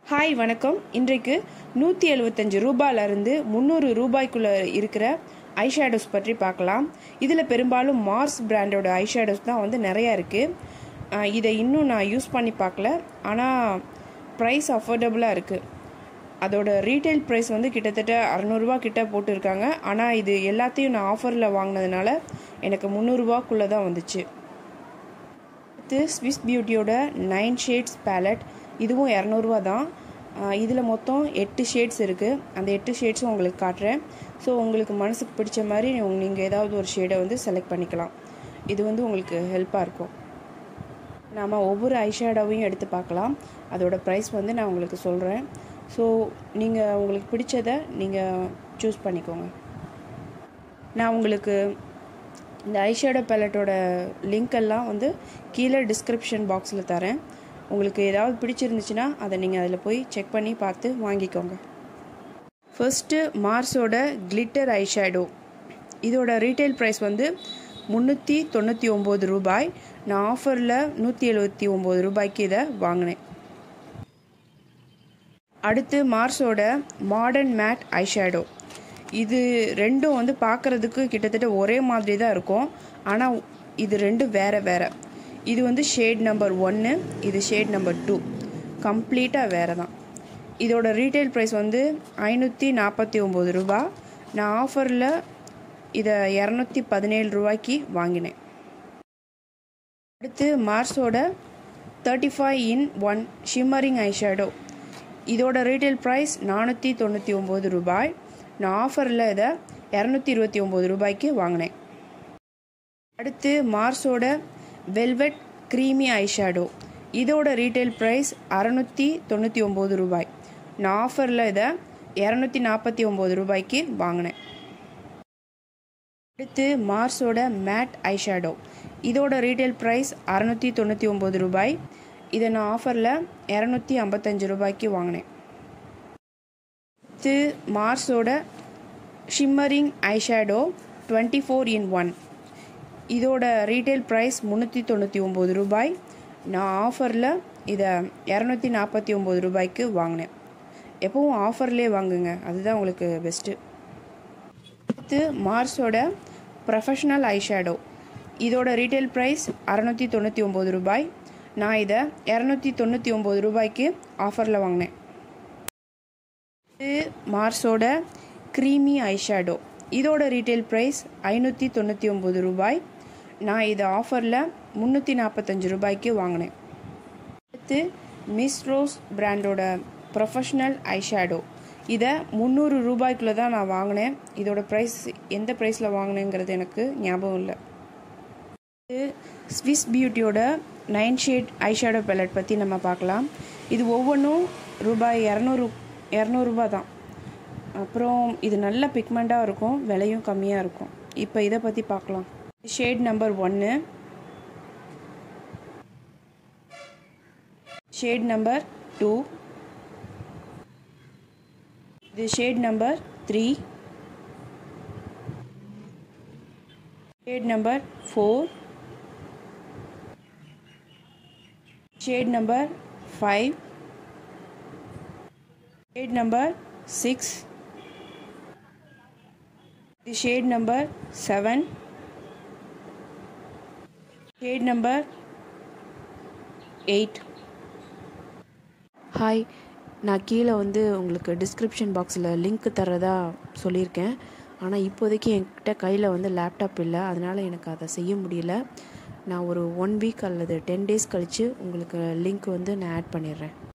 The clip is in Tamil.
ஹாய் வணக்கம் இன்றைக்கு நூற்றி எழுபத்தஞ்சு ரூபாயிலிருந்து முந்நூறு ரூபாய்க்குள்ளே இருக்கிற ஐஷேடோஸ் பற்றி பார்க்கலாம் இதில் பெரும்பாலும் மார்ஸ் பிராண்டோட ஐஷேடோஸ் தான் வந்து நிறையா இருக்குது இதை இன்னும் நான் யூஸ் பண்ணி பார்க்கல ஆனால் ப்ரைஸ் அஃபோர்டபுளாக இருக்குது அதோட ரீட்டைல் ப்ரைஸ் வந்து கிட்டத்தட்ட அறநூறுபா கிட்ட போட்டிருக்காங்க ஆனால் இது எல்லாத்தையும் நான் ஆஃபரில் வாங்கினதுனால எனக்கு முந்நூறுரூவாக்குள்ளே தான் வந்துச்சு அடுத்து ஸ்விஸ் பியூட்டியோட நைன் ஷேட்ஸ் பேலட் இதுவும் இரநூறுவா தான் இதில் மொத்தம் எட்டு ஷேட்ஸ் இருக்குது அந்த எட்டு ஷேட்ஸும் உங்களுக்கு காட்டுறேன் ஸோ உங்களுக்கு மனசுக்கு பிடிச்ச மாதிரி நீங்கள் ஏதாவது ஒரு ஷேடை வந்து செலக்ட் பண்ணிக்கலாம் இது வந்து உங்களுக்கு ஹெல்ப்பாக இருக்கும் நாம் ஒவ்வொரு ஐஷேடோவையும் எடுத்து பார்க்கலாம் அதோட ப்ரைஸ் வந்து நான் உங்களுக்கு சொல்கிறேன் ஸோ நீங்கள் உங்களுக்கு பிடிச்சதை நீங்கள் சூஸ் பண்ணிக்கோங்க நான் உங்களுக்கு இந்த ஐஷேடோ பேலட்டோட லிங்க் எல்லாம் வந்து கீழே டிஸ்கிரிப்ஷன் பாக்ஸில் தரேன் உங்களுக்கு ஏதாவது பிடிச்சிருந்துச்சுன்னா அதை நீங்கள் அதில் போய் செக் பண்ணி பார்த்து வாங்கிக்கோங்க ஃபர்ஸ்ட்டு மார்ஸோட கிளிட்டர் ஐஷேடோ இதோட ரீட்டைல் ப்ரைஸ் வந்து முந்நூற்றி தொண்ணூற்றி ஒம்பது ரூபாய் நான் ஆஃபரில் நூற்றி எழுபத்தி ஒம்பது ரூபாய்க்கு இதை வாங்கினேன் அடுத்து மார்ஸோட மாடர்ன் மேட் ஐஷேடோ இது ரெண்டும் வந்து பார்க்குறதுக்கு கிட்டத்தட்ட ஒரே மாதிரி தான் இருக்கும் ஆனால் இது ரெண்டும் வேறு வேறு இது வந்து ஷேட் நம்பர் ஒன்று இது ஷேட் நம்பர் டூ கம்ப்ளீட்டாக வேறு தான் இதோட ரீட்டைல் ப்ரைஸ் வந்து ஐநூற்றி நாற்பத்தி ஒம்பது ரூபா நான் ஆஃபரில் இதை இரநூத்தி பதினேழு ரூபாய்க்கு வாங்கினேன் அடுத்து மார்ஸோட thirty five in one shimmering eyeshadow இதோட ரீட்டைல் ப்ரைஸ் நானூற்றி தொண்ணூற்றி ஒம்பது ரூபாய் நான் ஆஃபரில் இதை இரநூத்தி இருபத்தி ஒம்பது ரூபாய்க்கு வாங்கினேன் அடுத்து மார்ஸோட வெல்வெட் க்ரீமி ஐஷேடோ இதோட ரீட்டைல் ப்ரைஸ் அறநூற்றி தொண்ணூற்றி ஒம்பது ரூபாய் நான் ஆஃபரில் இதை இரநூத்தி நாற்பத்தி ஒம்பது ரூபாய்க்கு வாங்கினேன் அடுத்து மார்ஸோட மேட் ஐஷேடோ இதோட ரீட்டைல் ப்ரைஸ் அறநூற்றி தொண்ணூற்றி ஒம்பது ரூபாய் இதை நான் ஆஃபரில் இரநூத்தி ஐம்பத்தஞ்சு ரூபாய்க்கு வாங்கினேன் அடுத்து மார்ஸோட shimmering eyeshadow twenty four in one இதோட ரீட்டைல் ப்ரைஸ் முந்நூற்றி தொண்ணூற்றி ஒம்பது ரூபாய் நான் ஆஃபரில் இதை இரநூத்தி நாற்பத்தி ஒம்பது ரூபாய்க்கு வாங்கினேன் எப்பவும் ஆஃபர்லேயே வாங்குங்க அதுதான் உங்களுக்கு பெஸ்ட்டு அடுத்து மார்ஸோட ப்ரொஃபஷ்னல் ஐஷேடோ இதோட ரீட்டைல் ப்ரைஸ் அறநூற்றி தொண்ணூற்றி ஒம்பது ரூபாய் நான் இதை இரநூத்தி தொண்ணூற்றி ஒம்பது ரூபாய்க்கு ஆஃபரில் வாங்கினேன் இது மார்ஸோட க்ரீமி ஐஷேடோ இதோட ரீட்டைல் ப்ரைஸ் ஐநூற்றி தொண்ணூற்றி ஒம்பது ரூபாய் நான் இதை ஆஃபரில் முந்நூற்றி நாற்பத்தஞ்சு ரூபாய்க்கு வாங்கினேன் அடுத்து மிஸ் ரோஸ் பிராண்டோட ப்ரொஃபஷ்னல் ஐஷேடோ இதை முந்நூறு ரூபாய்க்குள்ளே தான் நான் வாங்கினேன் இதோட ப்ரைஸ் எந்த ப்ரைஸில் வாங்கினேங்கிறது எனக்கு ஞாபகம் இல்லை இது ஸ்விஸ் பியூட்டியோட நைன் ஷேட் ஐஷேடோ பேலட் பற்றி நம்ம பார்க்கலாம் இது ஒவ்வொன்றும் ரூபாய் இரநூறு இரநூறுபா தான் அப்புறம் இது நல்ல பிக்மெண்ட்டாக இருக்கும் விலையும் கம்மியாக இருக்கும் இப்போ இதை பற்றி பார்க்கலாம் ஷேட் நம்பர் ஒன்று ஷேட் நம்பர் டூ இது shade number three shade number four shade number five shade number six the shade number 7 shade number 8 hi நான் கீழே வந்து உங்களுக்கு டிஸ்கிரிப்ஷன் பாக்ஸில் லிங்க் தரதா சொல்லியிருக்கேன் ஆனால் இப்போதைக்கு என்கிட்ட கையில் வந்து லேப்டாப் இல்லை அதனால் எனக்கு அதை செய்ய முடியல நான் ஒரு ஒன் வீக் அல்லது டென் டேஸ் கழித்து உங்களுக்கு லிங்க் வந்து நான் ஆட் பண்ணிடுறேன்